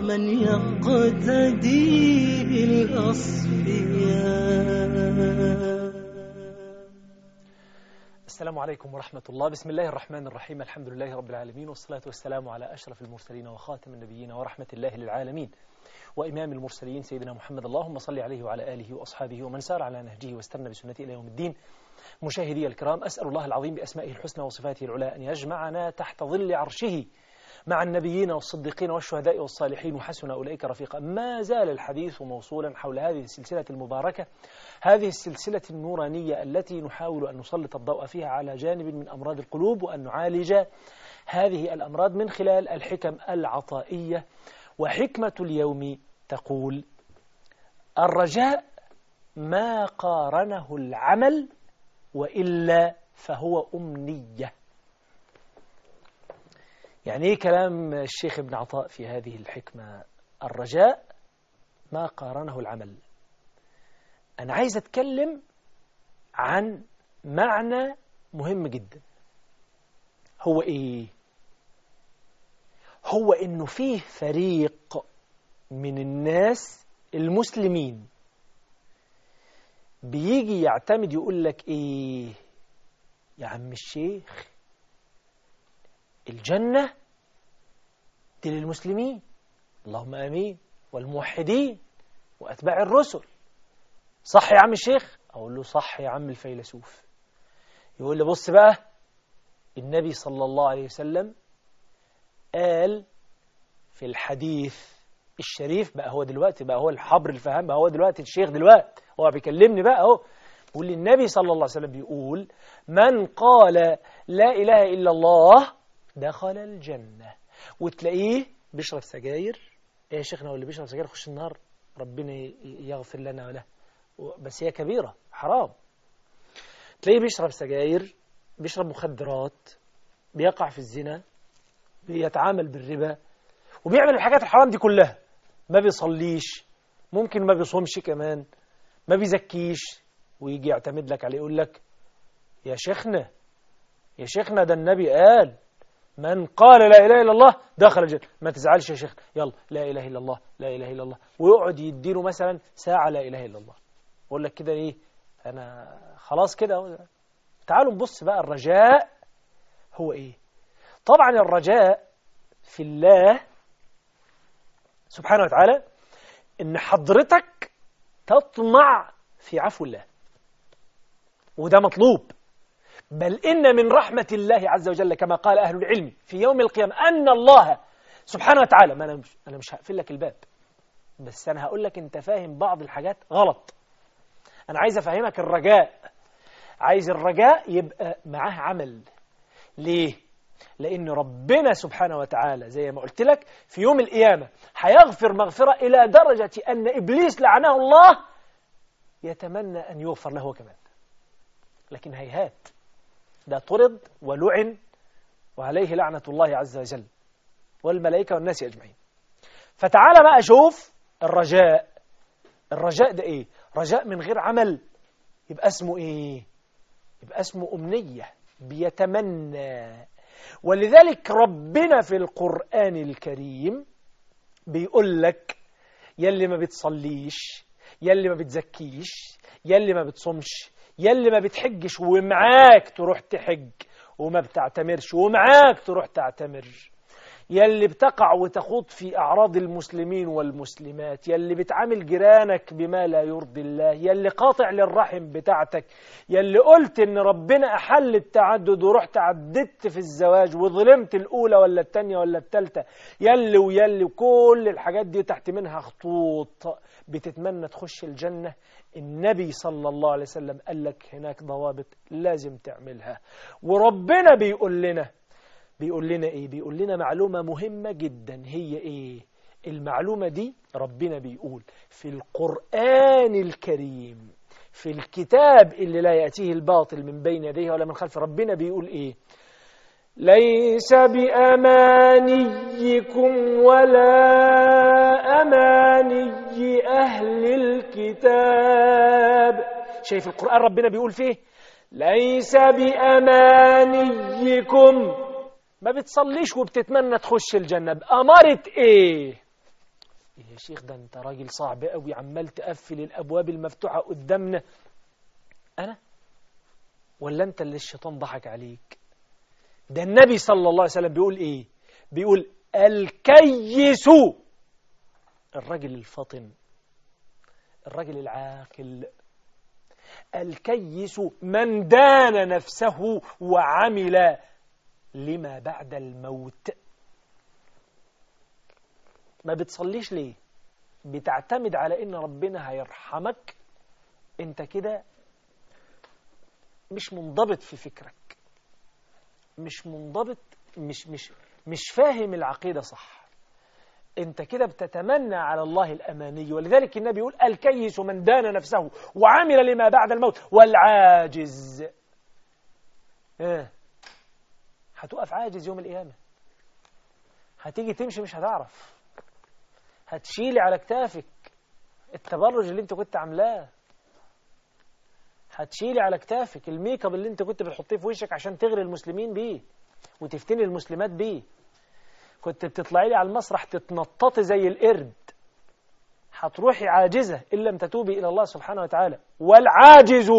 من يقتدي بالأصفياء السلام عليكم ورحمة الله بسم الله الرحمن الرحيم الحمد لله رب العالمين والصلاة والسلام على أشرف المرسلين وخاتم النبيين ورحمة الله للعالمين وإمام المرسلين سيدنا محمد اللهم صل عليه وعلى آله وأصحابه ومن سار على نهجه واستنى بسنته إلى يوم الدين مشاهدي الكرام أسأل الله العظيم بأسمائه الحسنى وصفاته العلى أن يجمعنا تحت ظل عرشه مع النبيين والصديقين والشهداء والصالحين وحسن أولئك رفيقا ما زال الحديث موصولا حول هذه السلسلة المباركة هذه السلسلة النورانية التي نحاول أن نسلط الضوء فيها على جانب من أمراض القلوب وأن نعالج هذه الأمراض من خلال الحكم العطائية وحكمة اليوم تقول الرجاء ما قارنه العمل وإلا فهو أمنية يعني ايه كلام الشيخ ابن عطاء في هذه الحكمة الرجاء ما قارنه العمل أنا عايز أتكلم عن معنى مهم جدا هو إيه هو إنه فيه فريق من الناس المسلمين بيجي يعتمد يقول لك إيه يا عم الشيخ الجنة دي للمسلمين اللهم آمين والموحدين وأتباع الرسل صح يا عم الشيخ أقول له صح يا عم الفيلسوف يقول لي بص بقى النبي صلى الله عليه وسلم قال في الحديث الشريف بقى هو دلوقتي بقى هو الحبر الفهم بقى هو دلوقتي الشيخ دلوقتي هو بيكلمني بقى اهو بيقول لي النبي صلى الله عليه وسلم بيقول من قال لا إله إلا الله دخل الجنة وتلاقيه بيشرب سجاير ايه يا شيخنا واللي بيشرب سجاير يخش النار ربنا يغفر لنا وله بس هي كبيرة حرام تلاقيه بيشرب سجاير بيشرب مخدرات بيقع في الزنا بيتعامل بالربا وبيعمل الحاجات الحرام دي كلها ما بيصليش ممكن ما بيصومش كمان ما بيزكيش ويجي يعتمد لك عليه يقول لك يا شيخنا يا شيخنا ده النبي قال من قال لا إله إلا الله دخل الجنة ما تزعلش يا شيخ يلا لا إله إلا الله لا إله إلا الله ويقعد يديله مثلا ساعة لا إله إلا الله يقول لك كده إيه أنا خلاص كده تعالوا نبص بقى الرجاء هو إيه طبعا الرجاء في الله سبحانه وتعالى إن حضرتك تطمع في عفو الله وده مطلوب بل إن من رحمة الله عز وجل كما قال أهل العلم في يوم القيامة أن الله سبحانه وتعالى ما أنا مش, أنا مش هقفل لك الباب بس أنا هقول لك أنت فاهم بعض الحاجات غلط أنا عايز أفهمك الرجاء عايز الرجاء يبقى معاه عمل ليه؟ لأن ربنا سبحانه وتعالى زي ما قلت لك في يوم القيامة هيغفر مغفرة إلى درجة أن إبليس لعنه الله يتمنى أن يغفر له كمان لكن هيهات ده طرد ولعن وعليه لعنة الله عز وجل والملائكة والناس أجمعين فتعال بقى شوف الرجاء الرجاء ده إيه رجاء من غير عمل يبقى اسمه إيه يبقى اسمه أمنية بيتمنى ولذلك ربنا في القرآن الكريم بيقول لك يلي ما بتصليش يلي ما بتزكيش يلي ما بتصومش يلي ما بتحجش ومعاك تروح تحج وما بتعتمرش ومعاك تروح تعتمر يلي بتقع وتخوض في أعراض المسلمين والمسلمات يلي بتعامل جيرانك بما لا يرضي الله يلي قاطع للرحم بتاعتك يلي قلت ان ربنا أحل التعدد ورحت عددت في الزواج وظلمت الأولى ولا التانية ولا التالتة يلي ويلي وكل الحاجات دي تحت منها خطوط بتتمنى تخش الجنة النبي صلى الله عليه وسلم قال لك هناك ضوابط لازم تعملها وربنا بيقول لنا بيقول لنا ايه بيقول لنا معلومة مهمة جدا هي ايه المعلومة دي ربنا بيقول في القرآن الكريم في الكتاب اللي لا يأتيه الباطل من بين يديه ولا من خلفه ربنا بيقول ايه ليس بأمانيكم ولا أماني أهل الكتاب شايف القرآن ربنا بيقول فيه ليس بأمانيكم ما بتصليش وبتتمنى تخش الجنة بأمارة ايه يا شيخ ده انت راجل صعب قوي عمال تقفل الابواب المفتوحه قدامنا انا ولا انت اللي الشيطان ضحك عليك ده النبي صلى الله عليه وسلم بيقول ايه بيقول الكيس الرجل الفطن الرجل العاقل الكيس من دان نفسه وعمل لما بعد الموت ما بتصليش ليه بتعتمد على ان ربنا هيرحمك انت كده مش منضبط في فكرك مش منضبط مش مش مش فاهم العقيدة صح انت كده بتتمنى على الله الأماني ولذلك النبي يقول الكيس من دان نفسه وعمل لما بعد الموت والعاجز اه هتقف عاجز يوم القيامة هتيجي تمشي مش هتعرف هتشيلي على كتافك التبرج اللي انت كنت عاملاه هتشيلي على كتافك الميك اب اللي انت كنت بتحطيه في وشك عشان تغري المسلمين بيه وتفتني المسلمات بيه كنت بتطلعي لي على المسرح تتنططي زي القرد هتروحي عاجزة إن لم تتوبي إلى الله سبحانه وتعالى والعاجز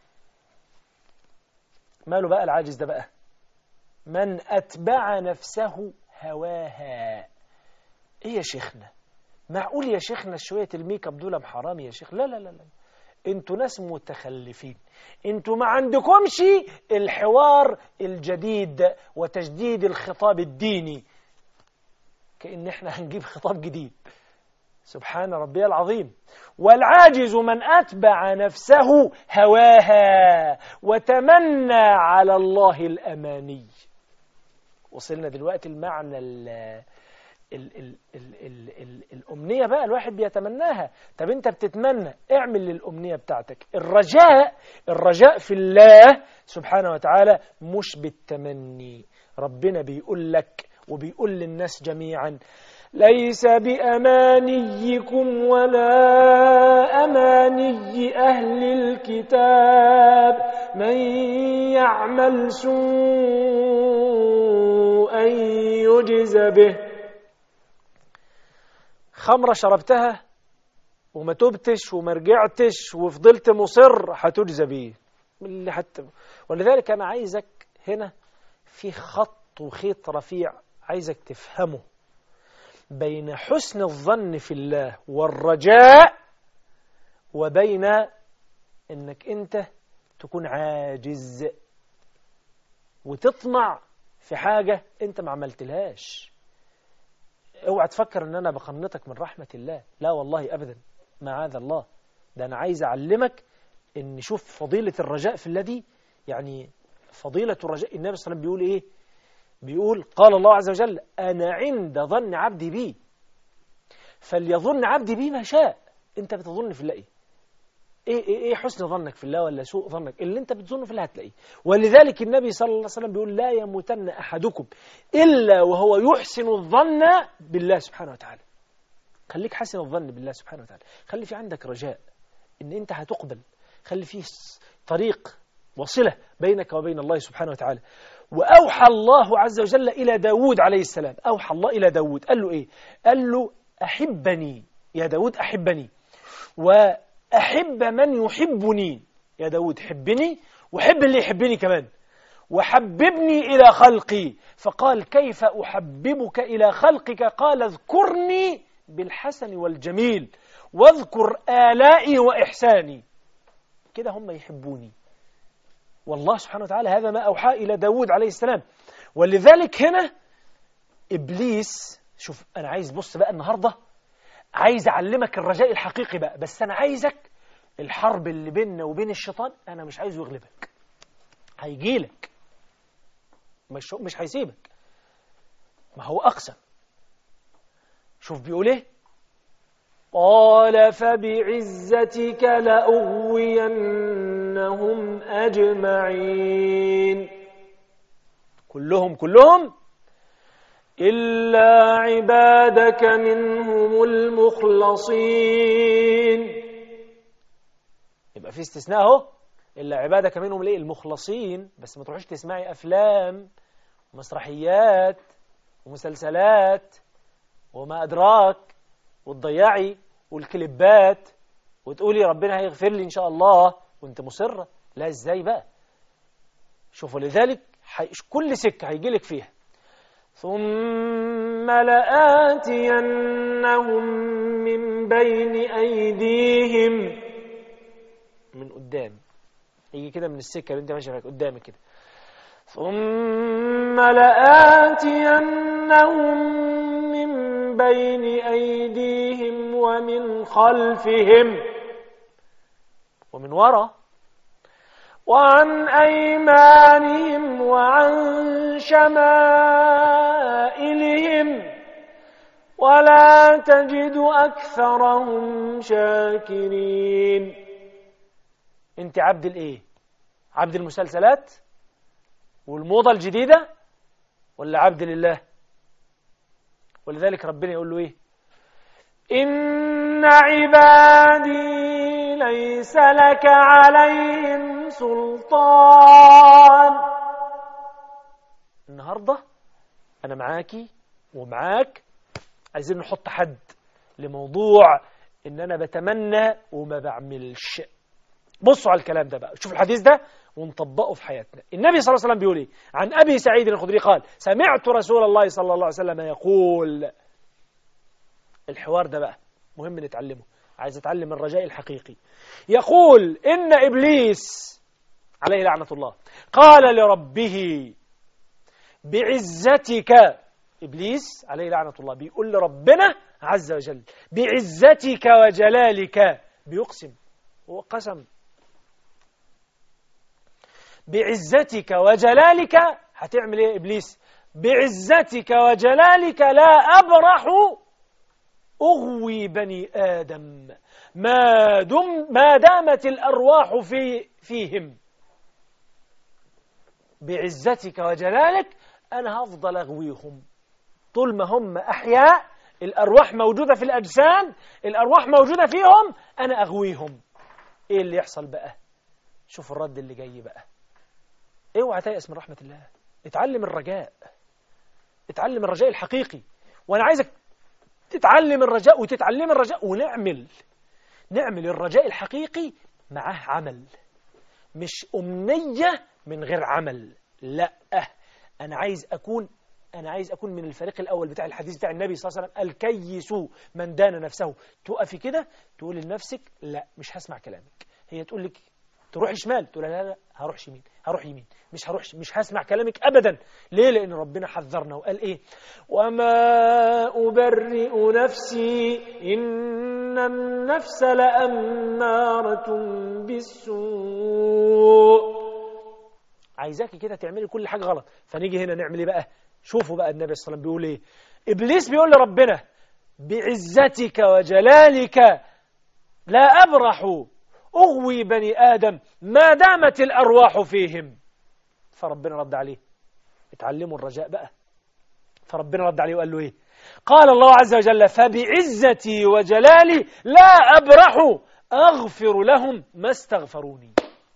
ماله بقى العاجز ده بقى من أتبع نفسه هواها إيه يا شيخنا معقول يا شيخنا شوية الميك اب دول حرام يا شيخ لا لا لا لا انتوا ناس متخلفين انتوا ما عندكمش الحوار الجديد وتجديد الخطاب الديني كأن احنا هنجيب خطاب جديد سبحان ربي العظيم والعاجز من أتبع نفسه هواها وتمنى على الله الأماني وصلنا دلوقتي المعنى ال ال ال ال ال ال الأمنية بقى الواحد بيتمناها طب أنت بتتمنى اعمل للأمنية بتاعتك الرجاء الرجاء في الله سبحانه وتعالى مش بالتمني ربنا بيقول لك وبيقول للناس جميعا ليس بأمانيكم ولا أماني أهل الكتاب من يعمل سوءا يجز به خمرة شربتها وما تبتش وما رجعتش وفضلت مصر هتجزى بيه اللي حتى ولذلك أنا عايزك هنا في خط وخيط رفيع عايزك تفهمه بين حسن الظن في الله والرجاء وبين انك انت تكون عاجز وتطمع في حاجة انت ما عملتلهاش اوعى تفكر ان انا بقنطك من رحمة الله لا والله ابدا معاذ الله ده انا عايز اعلمك ان شوف فضيلة الرجاء في الذي يعني فضيلة الرجاء النبي صلى الله عليه وسلم بيقول ايه بيقول قال الله عز وجل أنا عند ظن عبدي بي فليظن عبدي بي ما شاء أنت بتظن في الله إيه؟ إيه, إيه, إيه حسن ظنك في الله ولا سوء ظنك اللي أنت بتظنه في الله هتلاقيه ولذلك النبي صلى الله عليه وسلم بيقول لا يموتن أحدكم إلا وهو يحسن الظن بالله سبحانه وتعالى خليك حسن الظن بالله سبحانه وتعالى خلي في عندك رجاء إن أنت هتقبل خلي فيه طريق وصلة بينك وبين الله سبحانه وتعالى وأوحى الله عز وجل إلى داود عليه السلام أوحى الله إلى داود قال له إيه قال له أحبني يا داود أحبني وأحب من يحبني يا داود حبني وحب اللي يحبني كمان وحببني إلى خلقي فقال كيف أحببك إلى خلقك قال اذكرني بالحسن والجميل واذكر آلائي وإحساني كده هم يحبوني والله سبحانه وتعالى هذا ما أوحى إلى داود عليه السلام ولذلك هنا إبليس شوف أنا عايز بص بقى النهاردة عايز أعلمك الرجاء الحقيقي بقى بس أنا عايزك الحرب اللي بيننا وبين الشيطان أنا مش عايزه يغلبك هيجيلك مش مش هيسيبك ما هو أقسم شوف بيقول إيه قال فبعزتك لأغوينهم أجمعين كلهم كلهم إلا عبادك منهم المخلصين يبقى في استثناء اهو إلا عبادك منهم ليه المخلصين بس ما تروحش تسمعي أفلام ومسرحيات ومسلسلات وما أدراك وتضيعي والكليبات وتقولي ربنا هيغفر لي إن شاء الله وانت مصرة لا ازاي بقى شوفوا لذلك كل سكة هيجيلك فيها ثم لآتينهم من بين أيديهم من قدام يجي كده من السكة اللي انت ماشي فيها قدامك كده ثم لآتينهم من بين أيديهم ومن خلفهم ومن وراء وعن أيمانهم وعن شمائلهم ولا تجد أكثرهم شاكرين انت عبد الايه عبد المسلسلات والموضة الجديدة ولا عبد لله ولذلك ربنا يقول له ايه إن عبادي ليس لك عليهم سلطان النهاردة أنا معاكي ومعاك عايزين نحط حد لموضوع إن أنا بتمنى وما بعملش بصوا على الكلام ده بقى شوف الحديث ده ونطبقه في حياتنا النبي صلى الله عليه وسلم بيقول ايه عن أبي سعيد الخدري قال سمعت رسول الله صلى الله عليه وسلم يقول الحوار ده بقى مهم نتعلمه عايز اتعلم الرجاء الحقيقي يقول إن إبليس عليه لعنة الله قال لربه بعزتك إبليس عليه لعنة الله بيقول لربنا عز وجل بعزتك وجلالك بيقسم هو قسم بعزتك وجلالك هتعمل ايه إبليس بعزتك وجلالك لا أبرح أغوي بني آدم ما, دم ما دامت الأرواح في فيهم بعزتك وجلالك أنا هفضل أغويهم طول ما هم أحياء الأرواح موجودة في الأجسام الأرواح موجودة فيهم أنا أغويهم إيه اللي يحصل بقى شوف الرد اللي جاي بقى اوعى تيأس من رحمة الله اتعلم الرجاء اتعلم الرجاء الحقيقي وأنا عايزك تتعلم الرجاء وتتعلم الرجاء ونعمل نعمل الرجاء الحقيقي معاه عمل مش أمنية من غير عمل لا أنا عايز أكون أنا عايز أكون من الفريق الأول بتاع الحديث بتاع النبي صلى الله عليه وسلم الكيس من دان نفسه تقفي كده تقول لنفسك لا مش هسمع كلامك هي تقول لك تروح شمال تقول لا لا هروح يمين هروح يمين مش هروح مش هسمع كلامك أبدا ليه لأن ربنا حذرنا وقال إيه وما أبرئ نفسي إن النفس لأمارة بالسوء عايزاكي كده تعملي كل حاجة غلط فنيجي هنا نعمل ايه بقى شوفوا بقى النبي صلى الله عليه وسلم بيقول ايه إبليس بيقول لربنا بعزتك وجلالك لا أبرح أغوي بني آدم ما دامت الأرواح فيهم فربنا رد عليه اتعلموا الرجاء بقى فربنا رد عليه وقال له ايه قال الله عز وجل فبعزتي وجلالي لا أبرح أغفر لهم ما استغفروني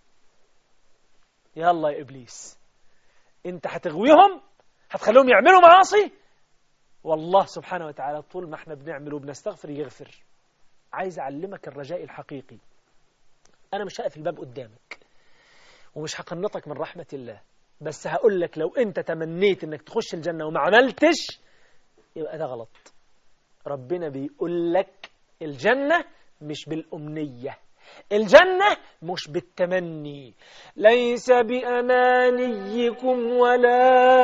يلا يا إبليس انت هتغويهم هتخليهم يعملوا معاصي والله سبحانه وتعالى طول ما احنا بنعمل وبنستغفر يغفر عايز أعلمك الرجاء الحقيقي أنا مش هقفل الباب قدامك ومش هقنطك من رحمة الله بس هقول لك لو أنت تمنيت أنك تخش الجنة وما عملتش يبقى ده غلط ربنا بيقول لك الجنة مش بالأمنية الجنة مش بالتمني ليس بأمانيكم ولا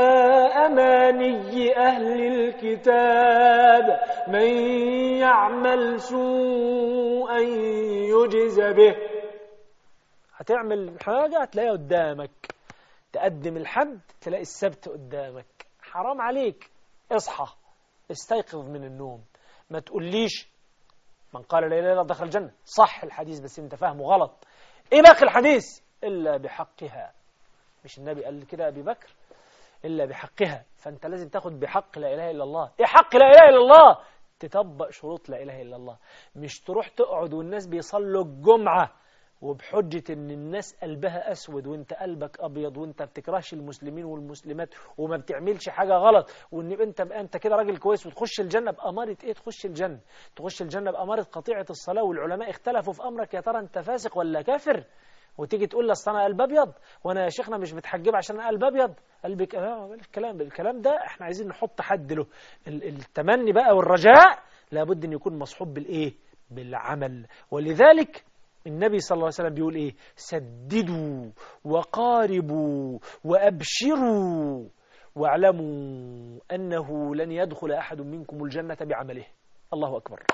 أماني أهل الكتاب من يعمل سوءا يجز به هتعمل حاجة هتلاقيها قدامك تقدم الحد تلاقي السبت قدامك حرام عليك اصحى استيقظ من النوم ما تقوليش من قال لا اله الا الله دخل الجنة صح الحديث بس انت فاهمه غلط ايه باقي الحديث الا بحقها مش النبي قال كده ابي بكر الا بحقها فانت لازم تاخد بحق لا اله الا الله ايه حق لا اله الا الله تطبق شروط لا اله الا الله مش تروح تقعد والناس بيصلوا الجمعه وبحجة ان الناس قلبها اسود وانت قلبك ابيض وانت بتكرهش المسلمين والمسلمات وما بتعملش حاجة غلط وان انت انت كده راجل كويس وتخش الجنة بأمارة ايه تخش الجنة تخش الجنة بأمارة قطيعة الصلاة والعلماء اختلفوا في امرك يا ترى انت فاسق ولا كافر وتيجي تقول لي اصل انا قلب ابيض وانا يا شيخنا مش متحجب عشان انا قلب ابيض قلبك آه الكلام الكلام ده احنا عايزين نحط حد له التمني بقى والرجاء لابد ان يكون مصحوب بالايه بالعمل ولذلك النبي صلى الله عليه وسلم بيقول ايه سددوا وقاربوا وابشروا واعلموا انه لن يدخل احد منكم الجنه بعمله الله اكبر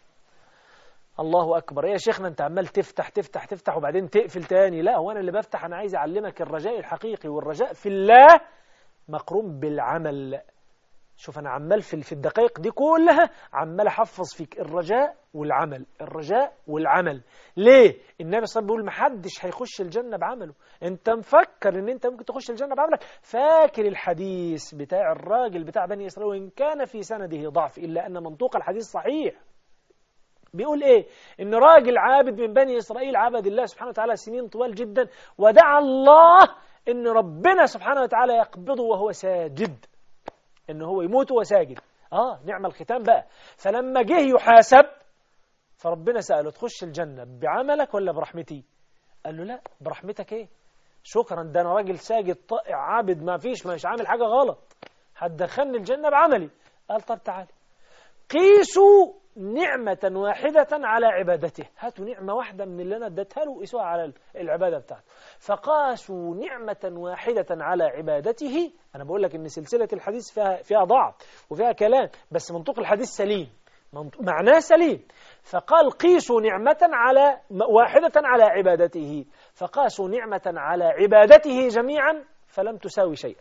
الله أكبر إيه يا شيخنا أنت عمال تفتح تفتح تفتح وبعدين تقفل تاني لا هو أنا اللي بفتح أنا عايز أعلمك الرجاء الحقيقي والرجاء في الله مقرون بالعمل شوف أنا عمال في في الدقائق دي كلها عمال أحفظ فيك الرجاء والعمل الرجاء والعمل ليه النبي صلى الله عليه وسلم بيقول محدش هيخش الجنة بعمله أنت مفكر أن أنت ممكن تخش الجنة بعملك فاكر الحديث بتاع الراجل بتاع بني إسرائيل وإن كان في سنده ضعف إلا أن منطوق الحديث صحيح بيقول ايه ان راجل عابد من بني اسرائيل عبد الله سبحانه وتعالى سنين طوال جدا ودعا الله ان ربنا سبحانه وتعالى يقبضه وهو ساجد ان هو يموت وهو ساجد اه نعم الختام بقى فلما جه يحاسب فربنا سأله تخش الجنة بعملك ولا برحمتي قال له لا برحمتك ايه شكرا ده انا راجل ساجد طائع عابد ما فيش مش عامل حاجة غلط هتدخلني الجنة بعملي قال طب تعالى قيسوا نعمة واحدة على عبادته هاتوا نعمة واحدة من اللي أنا اديتها له وقيسوها على العبادة بتاعته فقاسوا نعمة واحدة على عبادته أنا بقول لك إن سلسلة الحديث فيها, فيها ضعف وفيها كلام بس منطق الحديث سليم معناه سليم فقال قيسوا نعمة على واحدة على عبادته فقاسوا نعمة على عبادته جميعا فلم تساوي شيئا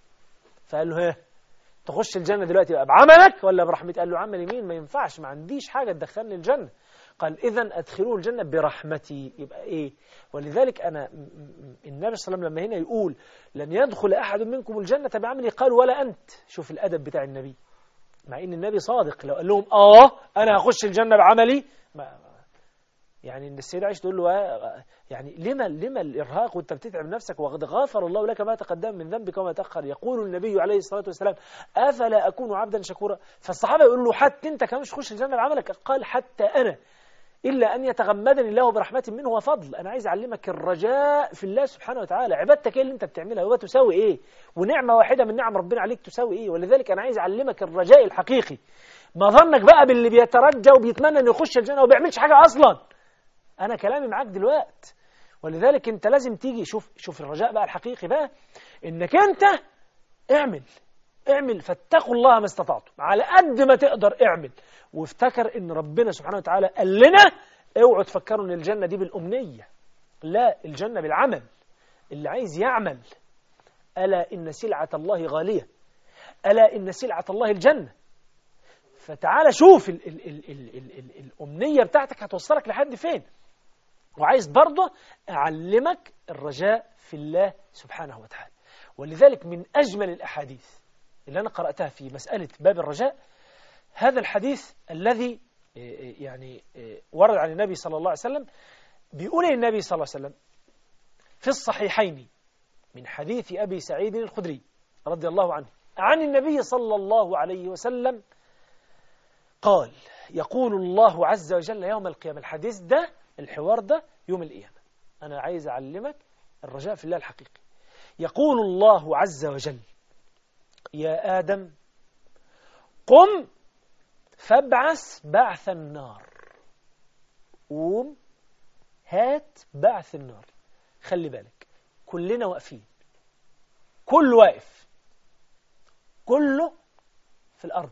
فقال له تخش الجنة دلوقتي بقى بعملك ولا برحمتي قال له عمل يمين ما ينفعش ما عنديش حاجة تدخلني الجنة قال إذا أدخلوه الجنة برحمتي يبقى إيه ولذلك أنا النبي صلى الله عليه وسلم لما هنا يقول لن يدخل أحد منكم الجنة بعملي قال ولا أنت شوف الأدب بتاع النبي مع إن النبي صادق لو قال لهم آه أنا هخش الجنة بعملي ما يعني ان السيدة عائشة تقول له يعني لما لما الإرهاق وانت بتتعب نفسك وقد غفر الله لك ما تقدم من ذنبك وما تأخر يقول النبي عليه الصلاة والسلام أفلا أكون عبدا شكورا فالصحابة يقول له حتى انت كمان مش تخش الجنة بعملك قال حتى أنا إلا أن يتغمدني الله برحمة منه وفضل أنا عايز أعلمك الرجاء في الله سبحانه وتعالى عبادتك إيه اللي أنت بتعملها هو تساوي إيه ونعمة واحدة من نعم ربنا عليك تساوي إيه ولذلك أنا عايز أعلمك الرجاء الحقيقي ما ظنك بقى باللي بيترجى وبيتمنى أن يخش الجنة وما بيعملش حاجة أصلا أنا كلامي معاك دلوقت ولذلك أنت لازم تيجي شوف شوف الرجاء بقى الحقيقي بقى إنك أنت اعمل اعمل فاتقوا الله ما استطعتم على قد ما تقدر اعمل وافتكر ان ربنا سبحانه وتعالى قال لنا اوعوا تفكروا ان الجنة دي بالأمنية لا الجنة بالعمل اللي عايز يعمل ألا إن سلعة الله غالية ألا إن سلعة الله الجنة فتعال شوف ال ال ال ال ال ال الأمنية بتاعتك هتوصلك لحد فين وعايز برضه أعلمك الرجاء في الله سبحانه وتعالى ولذلك من أجمل الأحاديث اللي أنا قرأتها في مسألة باب الرجاء هذا الحديث الذي يعني ورد عن النبي صلى الله عليه وسلم بيقول النبي صلى الله عليه وسلم في الصحيحين من حديث أبي سعيد الخدري رضي الله عنه عن النبي صلى الله عليه وسلم قال يقول الله عز وجل يوم القيامة الحديث ده الحوار ده يوم القيامة أنا عايز أعلمك الرجاء في الله الحقيقي يقول الله عز وجل يا آدم قم فابعث بعث النار قوم هات بعث النار خلي بالك كلنا واقفين كل واقف كله في الأرض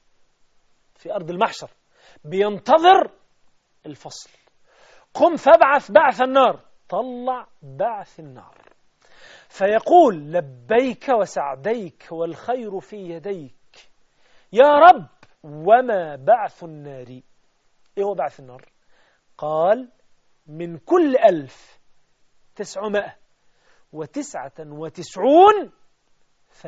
في أرض المحشر بينتظر الفصل قم فابعث بعث النار طلع بعث النار فيقول لبيك وسعديك والخير في يديك يا رب وما بعث النار ايه هو بعث النار قال من كل ألف تسعمائة وتسعة وتسعون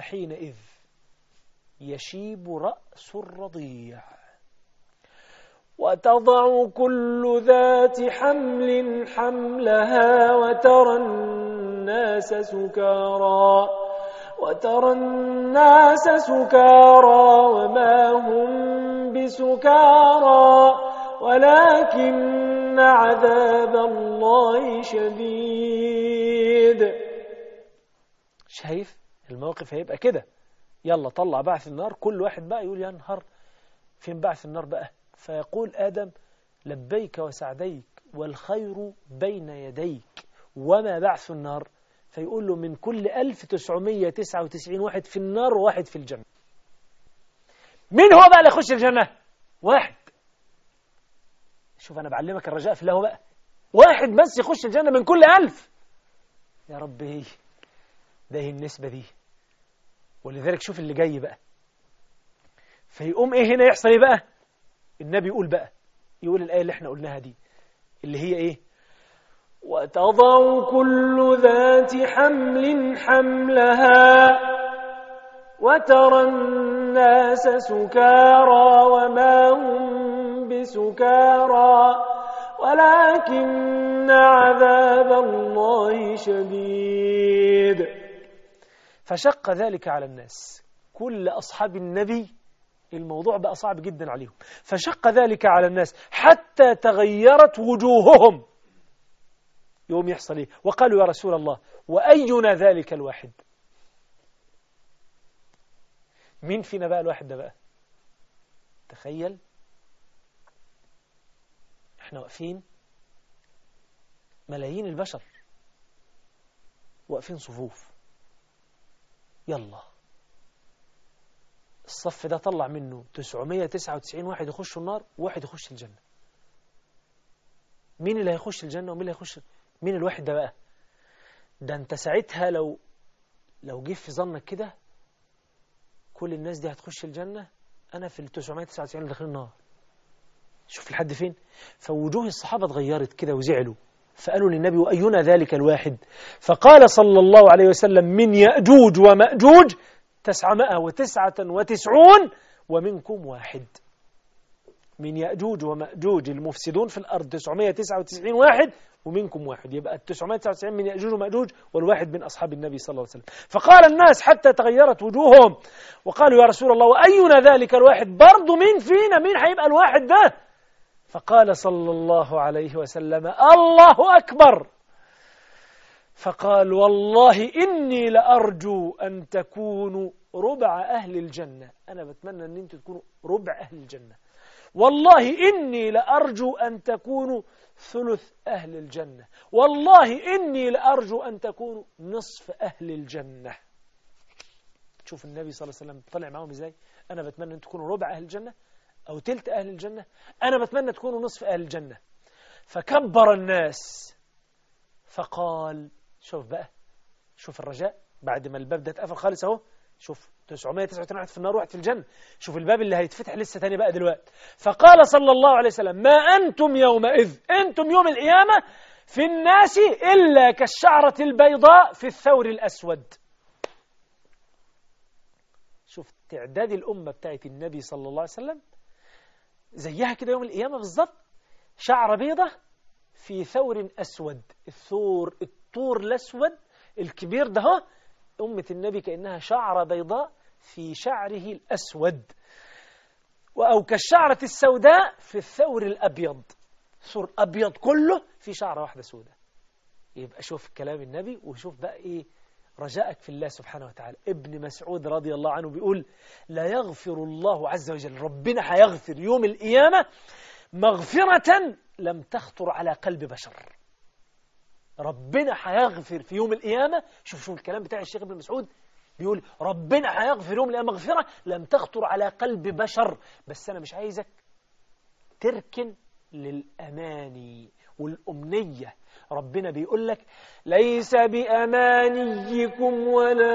فحينئذ يشيب رأس الرضيع وتضع كل ذات حمل حملها وترى الناس سكارى وترى الناس سكارى وما هم بسكارى ولكن عذاب الله شديد شايف الموقف هيبقى كده يلا طلع بعث النار كل واحد بقى يقول يا نهار فين بعث النار بقى فيقول آدم لبيك وسعديك والخير بين يديك وما بعث النار فيقول له من كل 1999 واحد في النار وواحد في الجنة مين هو بقى اللي يخش الجنة واحد شوف أنا بعلمك الرجاء في الله بقى واحد بس يخش الجنة من كل ألف يا رب ايه ده هي النسبة دي ولذلك شوف اللي جاي بقى فيقوم ايه هنا يحصل ايه بقى النبي يقول بقى يقول الآية اللي احنا قلناها دي اللي هي ايه وتضع كل ذات حمل حملها وترى الناس سكارى وما هم بسكارى ولكن عذاب الله شديد فشق ذلك على الناس كل أصحاب النبي الموضوع بقى صعب جدا عليهم فشق ذلك على الناس حتى تغيرت وجوههم يوم يحصل إيه وقالوا يا رسول الله وأينا ذلك الواحد مين فينا بقى الواحد ده بقى تخيل احنا واقفين ملايين البشر واقفين صفوف يلا الصف ده طلع منه 999 واحد يخشوا النار وواحد يخش الجنة مين اللي هيخش الجنة ومين اللي هيخش مين الواحد ده بقى ده انت ساعتها لو لو جه في ظنك كده كل الناس دي هتخش الجنة أنا في ال 999 داخلين النار شوف لحد فين فوجوه الصحابة اتغيرت كده وزعلوا فقالوا للنبي وأينا ذلك الواحد فقال صلى الله عليه وسلم من يأجوج ومأجوج تسعمائة وتسعة وتسعون ومنكم واحد من يأجوج ومأجوج المفسدون في الأرض 999 واحد ومنكم واحد يبقى ال 999 من يأجوج ومأجوج والواحد من أصحاب النبي صلى الله عليه وسلم فقال الناس حتى تغيرت وجوههم وقالوا يا رسول الله وأينا ذلك الواحد برضو مين فينا مين هيبقى الواحد ده فقال صلى الله عليه وسلم الله أكبر فقال والله إني لأرجو أن تكونوا ربع أهل الجنة أنا بتمنى أن أنتم تكونوا ربع أهل الجنة والله إني لأرجو أن تكونوا ثلث أهل الجنة والله إني لأرجو أن تكونوا نصف أهل الجنة شوف النبي صلى الله عليه وسلم طلع معهم إزاي أنا بتمنى أن تكونوا ربع أهل الجنة أو تلت أهل الجنة أنا بتمنى تكونوا نصف أهل الجنة فكبر الناس فقال شوف بقى شوف الرجاء بعد ما الباب ده اتقفل خالص اهو شوف 999 واحد في النار واحد في الجنة شوف الباب اللي هيتفتح لسه تاني بقى دلوقتي فقال صلى الله عليه وسلم ما أنتم يومئذ أنتم يوم القيامة في الناس إلا كالشعرة البيضاء في الثور الأسود شوف تعداد الأمة بتاعت النبي صلى الله عليه وسلم زيها كده يوم القيامة بالظبط شعرة بيضة في ثور أسود الثور الطور الأسود الكبير ده هو أمة النبي كأنها شعرة بيضاء في شعره الأسود أو كالشعرة السوداء في الثور الأبيض ثور أبيض كله في شعرة واحدة سوداء يبقى شوف كلام النبي وشوف بقى إيه رجاءك في الله سبحانه وتعالى ابن مسعود رضي الله عنه بيقول لا يغفر الله عز وجل ربنا هيغفر يوم القيامة مغفرة لم تخطر على قلب بشر ربنا هيغفر في يوم القيامة شوف شوف الكلام بتاع الشيخ ابن مسعود بيقول ربنا هيغفر يوم القيامة مغفرة لم تخطر على قلب بشر بس أنا مش عايزك تركن للأماني والأمنية ربنا بيقول لك ليس بأمانيكم ولا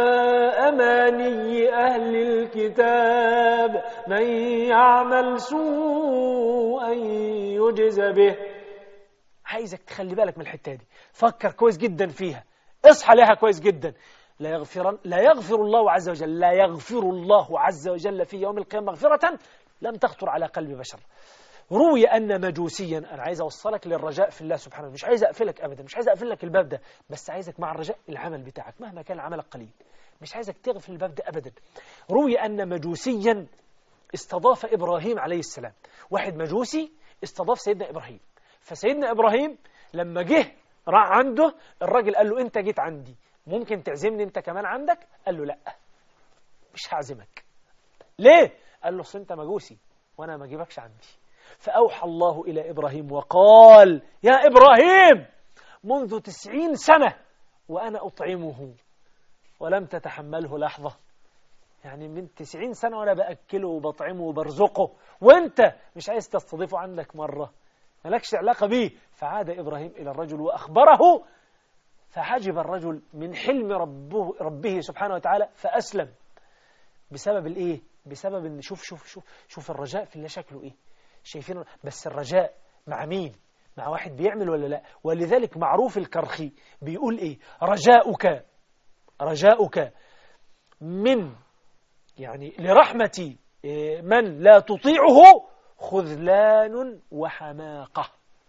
أماني أهل الكتاب من يعمل سوءا يجز به عايزك تخلي بالك من الحتة دي فكر كويس جدا فيها اصحى لها كويس جدا لا يغفر, لا يغفر الله عز وجل لا يغفر الله عز وجل في يوم القيامة مغفرة لم تخطر على قلب بشر روي أن مجوسيا أنا عايز أوصلك للرجاء في الله سبحانه مش عايز أقفلك أبدا مش عايز أقفل لك الباب ده بس عايزك مع الرجاء العمل بتاعك مهما كان عملك قليل مش عايزك تغفل الباب ده أبدا روي أن مجوسيا استضاف إبراهيم عليه السلام واحد مجوسي استضاف سيدنا إبراهيم فسيدنا إبراهيم لما جه راح عنده الراجل قال له أنت جيت عندي ممكن تعزمني أنت كمان عندك قال له لا مش هعزمك ليه قال له أنت مجوسي وأنا ما اجيبكش عندي فأوحى الله إلى إبراهيم وقال يا إبراهيم منذ تسعين سنة وأنا أطعمه ولم تتحمله لحظة يعني من تسعين سنة وأنا بأكله وبطعمه وبرزقه وأنت مش عايز تستضيفه عندك مرة ملكش علاقة به فعاد إبراهيم إلى الرجل وأخبره فحجب الرجل من حلم ربه, ربه سبحانه وتعالى فأسلم بسبب الإيه؟ بسبب إن شوف شوف شوف شوف الرجاء في الله شكله إيه شايفين بس الرجاء مع مين مع واحد بيعمل ولا لا ولذلك معروف الكرخي بيقول إيه رجاؤك رجاؤك من يعني لرحمة إيه، من لا تطيعه خذلان وحماقة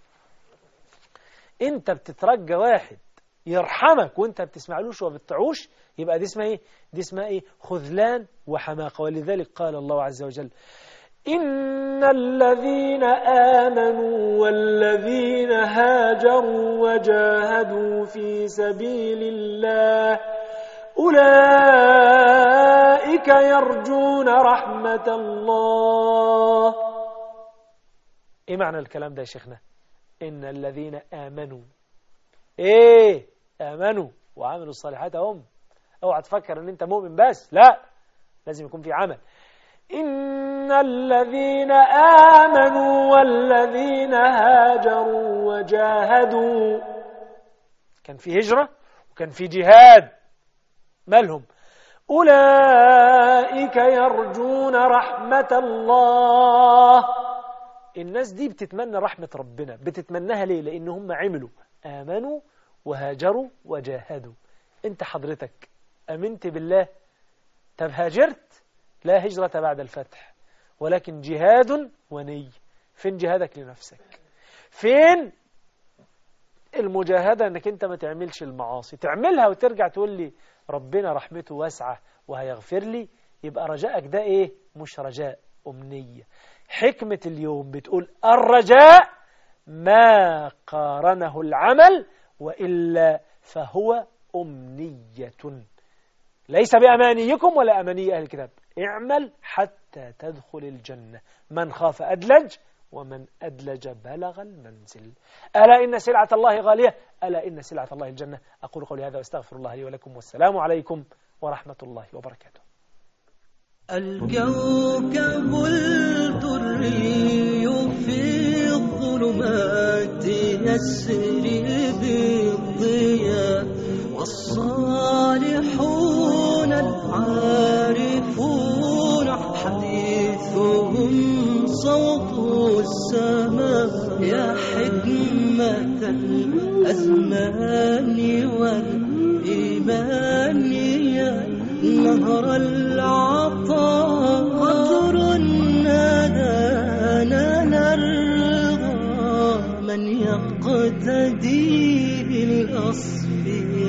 انت بتترجى واحد يرحمك وانت بتسمعلوش وبتطيعوش يبقى دي اسمها ايه دي اسمها ايه خذلان وحماقة ولذلك قال الله عز وجل إن الذين آمنوا والذين هاجروا وجاهدوا في سبيل الله أولئك يرجون رحمة الله إيه معنى الكلام ده يا شيخنا إن الذين آمنوا إيه آمنوا وعملوا الصالحات هم اوعى تفكر ان انت مؤمن بس لا لازم يكون في عمل إن الذين آمنوا والذين هاجروا وجاهدوا كان في هجرة وكان في جهاد مالهم أولئك يرجون رحمة الله الناس دي بتتمنى رحمة ربنا بتتمناها ليه لأن هم عملوا آمنوا وهاجروا وجاهدوا انت حضرتك أمنت بالله طب هاجرت لا هجرة بعد الفتح ولكن جهاد وني فين جهادك لنفسك فين المجاهدة انك انت ما تعملش المعاصي تعملها وترجع تقول لي ربنا رحمته واسعة وهيغفر لي يبقى رجائك ده ايه مش رجاء أمنية حكمة اليوم بتقول الرجاء ما قارنه العمل وإلا فهو أمنية ليس بأمانيكم ولا أماني أهل الكتاب اعمل حتى تدخل الجنة من خاف أدلج ومن أدلج بلغ المنزل ألا إن سلعة الله غالية ألا إن سلعة الله الجنة أقول قولي هذا واستغفر الله لي ولكم والسلام عليكم ورحمة الله وبركاته الكوكب الدري في الظلمات يسري بالضياء والصالحون العارفون حديثهم صوت السماء يا حكمة الأزمان والإيمان يا نهر العطاء قطر نادانا نرضى من يقتدي بالأصفياء